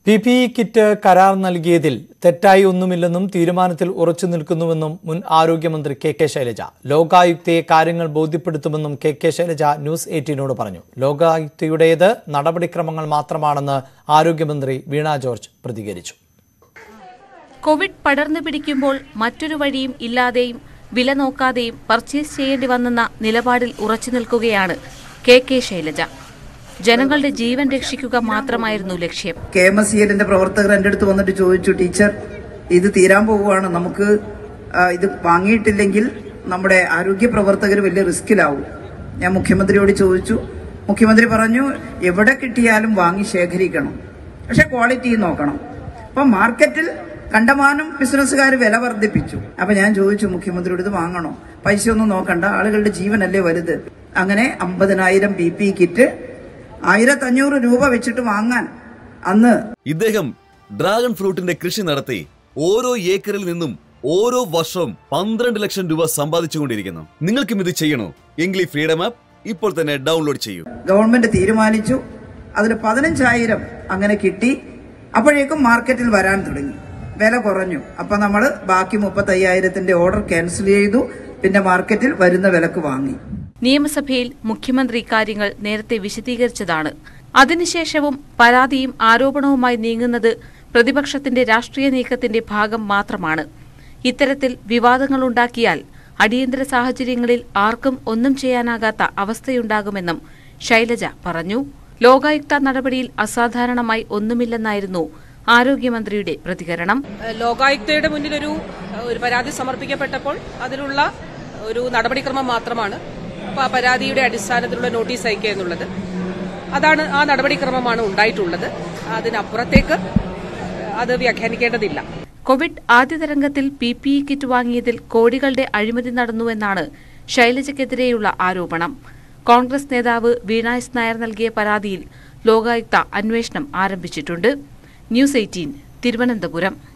P P E kit കരാർ നൽകിയതിൽ തെറ്റായി ഒന്നുമില്ലെന്നും തീരുമാനത്തിൽ ഉറച്ചു നിൽക്കുന്നുവെന്നും മുൻ ആരോഗ്യമന്ത്രി കെ കെ ശൈലജ ലോകായുക്തയെ കാര്യങ്ങൾ ബോധ്യപ്പെടുത്തുമെന്നും കെ കെ ശൈലജ ന്യൂസ് എയ്റ്റീനോട് പറഞ്ഞു ലോകായുക്തയുടേത് നടപടിക്രമങ്ങൾ മാത്രമാണെന്ന് ആരോഗ്യമന്ത്രി വീണ ജോർജ് പ്രതികരിച്ചു കോവിഡ് പടർന്നു പിടിക്കുമ്പോൾ മറ്റൊരു വഴിയും ഇല്ലാതെയും വില നോക്കാതെയും പർച്ചേസ് ചെയ്യേണ്ടി വന്നെന്ന നിലപാടിൽ ഉറച്ചു നിൽക്കുകയാണ് കെ കെ ശൈലജ ജനങ്ങളുടെ ജീവൻ രക്ഷിക്കുക മാത്രമായിരുന്നു ലക്ഷ്യം കെ എം എസ് സി എല്ലിന്റെ പ്രവർത്തകർ എൻ്റെ അടുത്ത് വന്നിട്ട് ചോദിച്ചു ടീച്ചർ ഇത് തീരാൻ പോവുകയാണ് നമുക്ക് ആ, ഇത് വാങ്ങിയിട്ടില്ലെങ്കിൽ നമ്മുടെ ആരോഗ്യ പ്രവർത്തകർ വലിയ റിസ്കിലാവും ഞാൻ മുഖ്യമന്ത്രിയോട് ചോദിച്ചു മുഖ്യമന്ത്രി പറഞ്ഞു എവിടെ കിട്ടിയാലും വാങ്ങി ശേഖരിക്കണം പക്ഷെ ക്വാളിറ്റി നോക്കണം അപ്പൊ മാർക്കറ്റിൽ കണ്ടമാനം ബിസിനസ്സുകാർ വില വർദ്ധിപ്പിച്ചു അപ്പൊ ഞാൻ ചോദിച്ചു മുഖ്യമന്ത്രിയോട് ഇത് വാങ്ങണോ പൈസ ഒന്നും നോക്കണ്ട ആളുകളുടെ ജീവനല്ലേ വലുത് അങ്ങനെ അമ്പതിനായിരം ബി പി കിറ്റ് ആയിരത്തഞ്ഞൂറ് രൂപ വെച്ചിട്ട് വാങ്ങാൻ അന്ന് ഇദ്ദേഹം ഡ്രാഗൺ ഫ്രൂട്ടിന്റെ കൃഷി നടത്തി ഓരോ ഏക്കറിൽ നിന്നും ഓരോ വർഷവും പന്ത്രണ്ട് ലക്ഷം രൂപ സമ്പാദിച്ചുകൊണ്ടിരിക്കുന്നു നിങ്ങൾക്കും ഇത് ചെയ്യണോ എങ്കിൽ ഈ ഫ്രീഡം ആപ്പ് ഇപ്പോൾ തന്നെ ഡൗൺലോഡ് ചെയ്യൂ ഗവൺമെന്റ് തീരുമാനിച്ചു അതിൽ പതിനഞ്ചായിരം അങ്ങനെ കിട്ടി അപ്പോഴേക്കും മാർക്കറ്റിൽ വരാൻ തുടങ്ങി വില കുറഞ്ഞു അപ്പൊ നമ്മൾ ബാക്കി മുപ്പത്തയ്യായിരത്തിന്റെ ഓർഡർ ക്യാൻസൽ ചെയ്തു പിന്നെ മാർക്കറ്റിൽ വരുന്ന വിലക്ക് വാങ്ങി നിയമസഭയിൽ മുഖ്യമന്ത്രി ഇക്കാര്യങ്ങൾ നേരത്തെ വിശദീകരിച്ചതാണ് അതിനുശേഷവും പരാതിയും ആരോപണവുമായി നീങ്ങുന്നത് പ്രതിപക്ഷത്തിന്റെ രാഷ്ട്രീയ നീക്കത്തിന്റെ ഭാഗം മാത്രമാണ് ഇത്തരത്തിൽ വിവാദങ്ങളുണ്ടാക്കിയാൽ അടിയന്തര സാഹചര്യങ്ങളിൽ ആർക്കും ഒന്നും ചെയ്യാനാകാത്ത അവസ്ഥയുണ്ടാകുമെന്നും ശൈലജ പറഞ്ഞു ലോകായുക്ത നടപടിയിൽ അസാധാരണമായി ഒന്നുമില്ലെന്നായിരുന്നു ആരോഗ്യമന്ത്രിയുടെ പ്രതികരണം ലോകായുക്തയുടെ മുന്നിൽ ഒരു ഒരു പരാതി സമർപ്പിക്കപ്പെട്ടപ്പോൾ അതിലുള്ള ഒരു നടപടിക്രമം മാത്രമാണ് അപ്പൊ ആ പരാതിയുടെ അടിസ്ഥാനത്തിലുള്ള നോട്ടീസ് അയക്കുക എന്നുള്ളത് അതാണ് ആ നടപടിക്രമമാണ് ഉണ്ടായിട്ടുള്ളത് അതിനപ്പുറത്തേക്ക് അത് വ്യാഖ്യാനിക്കേണ്ടതില്ല കോവിഡ് ആദ്യ തരംഗത്തിൽ പി പി ഇ കിറ്റ് വാങ്ങിയതിൽ കോടികളുടെ അഴിമതി നടന്നുവെന്നാണ് ശൈലജയ്ക്കെതിരെയുള്ള ആരോപണം കോൺഗ്രസ് നേതാവ് വീണ എസ് നായർ നൽകിയ പരാതിയിൽ ലോകായുക്ത അന്വേഷണം ആരംഭിച്ചിട്ടുണ്ട് ന്യൂസ് എയ്റ്റീൻ തിരുവനന്തപുരം